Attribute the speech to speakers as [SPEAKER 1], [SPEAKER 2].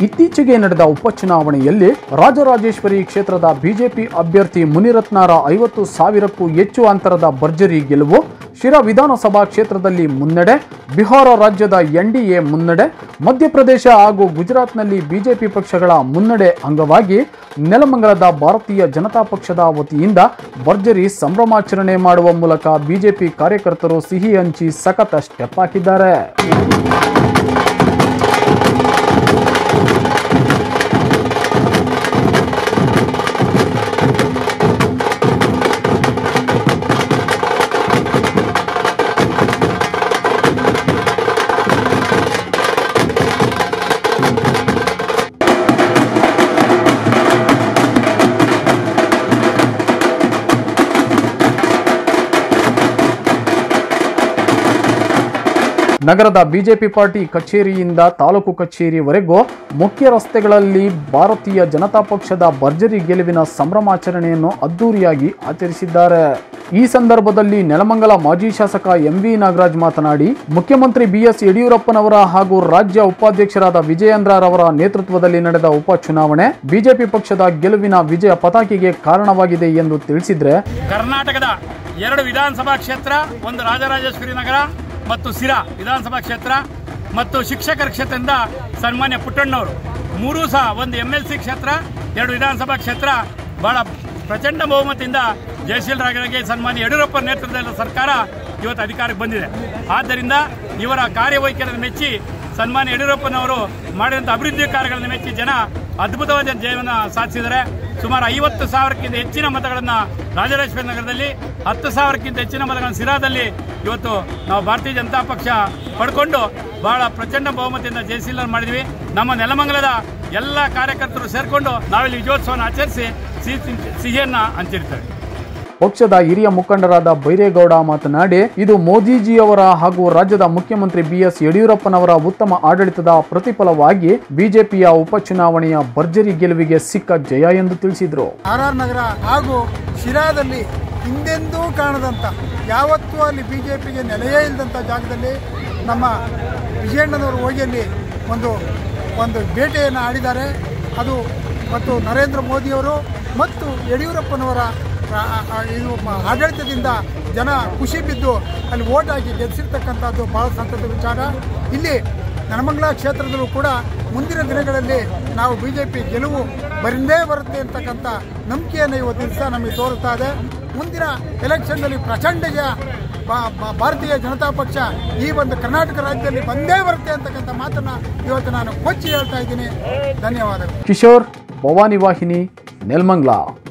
[SPEAKER 1] ಇತ್ತೀಚೆಗೆ ನಡೆದ ಉಪಚುನಾವಣೆಯಲ್ಲಿ ರಾಜರಾಜೇಶ್ವರಿ ಕ್ಷೇತ್ರದ ಬಿಜೆಪಿ ಅಭ್ಯರ್ಥಿ ಮುನಿರತ್ನಾರ ಐವತ್ತು ಸಾವಿರಕ್ಕೂ ಹೆಚ್ಚು ಅಂತರದ ಭರ್ಜರಿ ಗೆಲುವು ಶಿರಾ ವಿಧಾನಸಭಾ ಕ್ಷೇತ್ರದಲ್ಲಿ ಮುನ್ನಡೆ ಬಿಹಾರ ರಾಜ್ಯದ ಎನ್ಡಿಎ ಮುನ್ನಡೆ ಮಧ್ಯಪ್ರದೇಶ ಹಾಗೂ ಗುಜರಾತ್ನಲ್ಲಿ ಬಿಜೆಪಿ ಪಕ್ಷಗಳ ಮುನ್ನಡೆ ಅಂಗವಾಗಿ ನೆಲಮಂಗಲದ ಭಾರತೀಯ ಜನತಾ ಪಕ್ಷದ ವತಿಯಿಂದ ಭರ್ಜರಿ ಸಂಭ್ರಮಾಚರಣೆ ಮಾಡುವ ಮೂಲಕ ಬಿಜೆಪಿ ಕಾರ್ಯಕರ್ತರು ಸಿಹಿ ಹಂಚಿ ಸಖತ್ ಸ್ಟೆಪ್ ಹಾಕಿದ್ದಾರೆ ನಗರದ ಬಿಜೆಪಿ ಪಾರ್ಟಿ ಕಚೇರಿಯಿಂದ ತಾಲೂಕು ಕಚೇರಿವರೆಗೂ ಮುಖ್ಯ ರಸ್ತೆಗಳಲ್ಲಿ ಭಾರತೀಯ ಜನತಾ ಪಕ್ಷದ ಭರ್ಜರಿ ಗೆಲುವಿನ ಸಂಭ್ರಮಾಚರಣೆಯನ್ನು ಅದ್ದೂರಿಯಾಗಿ ಆಚರಿಸಿದ್ದಾರೆ ಈ ಸಂದರ್ಭದಲ್ಲಿ ನೆಲಮಂಗಲ ಮಾಜಿ ಶಾಸಕ ಎಂ ವಿ ನಾಗರಾಜ್ ಮಾತನಾಡಿ ಮುಖ್ಯಮಂತ್ರಿ ಬಿಎಸ್ ಯಡಿಯೂರಪ್ಪನವರ ಹಾಗೂ ರಾಜ್ಯ ಉಪಾಧ್ಯಕ್ಷರಾದ ವಿಜಯೇಂದ್ರರವರ ನೇತೃತ್ವದಲ್ಲಿ ನಡೆದ ಉಪಚುನಾವಣೆ ಬಿಜೆಪಿ ಪಕ್ಷದ ಗೆಲುವಿನ ವಿಜಯ ಪತಾಕಿಗೆ ಕಾರಣವಾಗಿದೆ ಎಂದು ತಿಳಿಸಿದ್ರೆ
[SPEAKER 2] ಕರ್ನಾಟಕದ ಎರಡು ವಿಧಾನಸಭಾ ಕ್ಷೇತ್ರ ಒಂದು ರಾಜರಾಜೇಶ್ವರಿ ನಗರ ಮತ್ತು ಸಿರಾ ವಿಧಾನಸಭಾ ಕ್ಷೇತ್ರ ಮತ್ತು ಶಿಕ್ಷಕರ ಕ್ಷೇತ್ರದಿಂದ ಸನ್ಮಾನ್ಯ ಪುಟ್ಟಣ್ಣವರು ಮೂರೂ ಸಹ ಒಂದು ಎಂ ಎಲ್ ಸಿ ಕ್ಷೇತ್ರ ಎರಡು ವಿಧಾನಸಭಾ ಕ್ಷೇತ್ರ ಬಹಳ ಪ್ರಚಂಡ ಬಹುಮತದಿಂದ ಜಯಶೀಲರಾಗರಿಗೆ ಸನ್ಮಾನ್ಯ ಯಡಿಯೂರಪ್ಪ ನೇತೃತ್ವದ ಸರ್ಕಾರ ಇವತ್ತು ಅಧಿಕಾರಕ್ಕೆ ಬಂದಿದೆ ಆದ್ದರಿಂದ ಇವರ ಕಾರ್ಯವೈಖರಿಯನ್ನು ಮೆಚ್ಚಿ ಸನ್ಮಾನ್ಯ ಯಡಿಯೂರಪ್ಪನವರು ಮಾಡಿದಂಥ ಅಭಿವೃದ್ಧಿ ಕಾರ್ಯಗಳನ್ನು ಮೆಚ್ಚಿ ಜನ ಅದ್ಭುತವಾದ ಜಯವನ್ನು ಸಾಧಿಸಿದ್ದಾರೆ ಸುಮಾರು ಐವತ್ತು ಸಾವಿರಕ್ಕಿಂತ ಹೆಚ್ಚಿನ ಮತಗಳನ್ನು ರಾಜರಾಜೇಶ್ವರಿ ನಗರದಲ್ಲಿ ಹತ್ತು ಸಾವಿರಕ್ಕಿಂತ ಹೆಚ್ಚಿನ ಮತಗಳನ್ನು ಸಿರಾದಲ್ಲಿ ಇವತ್ತು ನಾವು ಭಾರತೀಯ ಜನತಾ ಪಕ್ಷ ಪಡ್ಕೊಂಡು ಬಹಳ ಪ್ರಚಂಡ ಬಹುಮತದಿಂದ ಜಯಶೀಲ ಮಾಡಿದ್ವಿ ನಮ್ಮ ನೆಲಮಂಗಲದ ಎಲ್ಲ ಕಾರ್ಯಕರ್ತರು ಸೇರಿಕೊಂಡು ನಾವಿಲ್ಲಿ ವಿಜಯೋತ್ಸವವನ್ನು ಆಚರಿಸಿ ಸಿಹಿ ಸಿಹಿಯನ್ನು ಹಂಚಿರ್ತೇವೆ
[SPEAKER 1] ಪಕ್ಷದ ಹಿರಿಯ ಮುಖಂಡರಾದ ಬೈರೇಗೌಡ ಮಾತನಾಡಿ ಇದು ಮೋದಿಜಿಯವರ ಹಾಗೂ ರಾಜ್ಯದ ಮುಖ್ಯಮಂತ್ರಿ ಬಿಎಸ್ ಯಡಿಯೂರಪ್ಪನವರ ಉತ್ತಮ ಆಡಳಿತದ ಪ್ರತಿಫಲವಾಗಿ ಬಿಜೆಪಿಯ ಉಪಚುನಾವಣೆಯ ಭರ್ಜರಿ ಗೆಲುವಿಗೆ ಸಿಕ್ಕ ಜಯ ಎಂದು ತಿಳಿಸಿದರು
[SPEAKER 3] ಆರ್ ಆರ್ ನಗರ ಹಾಗೂ ಶಿರಾದಲ್ಲಿ ಹಿಂದೆಂದೂ ಕಾಣದಂತ ಯಾವತ್ತೂ ಅಲ್ಲಿ ಬಿ ಜೆ ಪಿಗೆ ನೆಲೆಯೇ ಇಲ್ಲದಂಥ ಜಾಗದಲ್ಲಿ ನಮ್ಮ ವಿಜಯಣ್ಣನವರು ಹೋಗಿ ಅಲ್ಲಿ ಒಂದು ಒಂದು ಬೇಟೆಯನ್ನು ಆಡಿದ್ದಾರೆ ಅದು ಮತ್ತು ನರೇಂದ್ರ ಮೋದಿಯವರು ಮತ್ತು ಯಡಿಯೂರಪ್ಪನವರ ಆ- ಆ- ಆ ಇದು ಮ- ಆಡಳಿತದಿಂದ ಜನ ಖುಷಿ ಬಿದ್ದು ಅಲ್ಲಿ ಓಟ್ ಹಾಕಿ ಗೆಲ್ಲಿಸಿರ್ತಕ್ಕಂಥದ್ದು ಬಹಳ ಸಂತಸದ ವಿಚಾರ ಇಲ್ಲಿ ನೆಲಮಂಗಲ ಕ್ಷೇತ್ರದಲ್ಲೂ ಕೂಡ ಮುಂದಿನ ದಿನಗಳಲ್ಲಿ ನಾವು ಬಿ ಜೆ ಪಿ ಗೆಲುವು ಬರಿಂದೇ ಬರುತ್ತೆ ಅಂತಕ್ಕಂಥ ನಂಬಿಕೆಯನ್ನು ಇವತ್ತು ದಿವಸ ನಮಗೆ ತೋರುತ್ತಾ ಇದೆ ಮುಂದಿನ ಎಲೆಕ್ಷನ್ನಲ್ಲಿ ಪ್ರಚಂಡ ಜಯ ಬಾ- ಬಾ- ಭಾರತೀಯ ಜನತಾ ಪಕ್ಷ ಈ ಒಂದು ಕರ್ನಾಟಕ ರಾಜ್ಯದಲ್ಲಿ ಬಂದೇ ಬರುತ್ತೆ ಅಂತಕ್ಕಂಥ ಮಾತನ್ನ ಇವತ್ತು ನಾನು ಕೊಚ್ಚಿ ಹೇಳ್ತಾ ಇದ್ದೀನಿ ಧನ್ಯವಾದಗಳು
[SPEAKER 1] ಕಿಶೋರ್ ಭವಾನಿ ವಾಹಿನಿ ನೆಲ್ಮಂಗ್ಲಾ